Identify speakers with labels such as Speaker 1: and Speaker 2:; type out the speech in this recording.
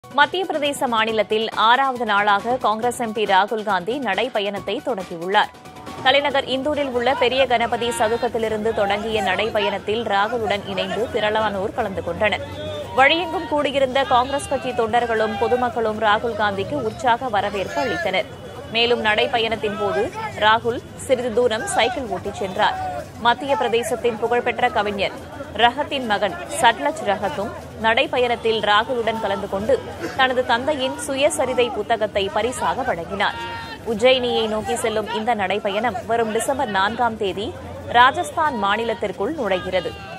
Speaker 1: மத்திய பிரதேச மாநிலத்தில் ஆறாவது நாளாக காங்கிரஸ் எம்பி ராகுல் காந்தி நடைபயணத்தை தொடங்கியுள்ளார் தலைநகர் இந்தூரில் உள்ள பெரிய கணபதி சதுக்கத்திலிருந்து தொடங்கிய நடைபயணத்தில் ராகுலுடன் இணைந்து திரளானோர் கலந்து கொண்டனர் வழியெங்கும் கூடியிருந்த காங்கிரஸ் கட்சி தொண்டர்களும் பொதுமக்களும் ராகுல் காந்திக்கு உற்சாக வரவேற்பு அளித்தனர் மேலும் நடைபயணத்தின் போது ராகுல் சிறிது தூரம் சைக்கிள் ஓட்டிச் சென்றார் மத்திய பிரதேசத்தின் புகழ்பெற்ற கவிஞர் ரஹத்தின் மகன் சட்லஜ் ரஹத்தும் நடைபயணத்தில் ராகுலுடன் கலந்து கொண்டு தனது தந்தையின் சுயசரிதை புத்தகத்தை பரிசாக வழங்கினார் உஜ்ஜயினியை நோக்கி செல்லும் இந்த நடைபயணம் வரும் டிசம்பர் நான்காம் தேதி ராஜஸ்தான் மாநிலத்திற்குள் நுழைகிறது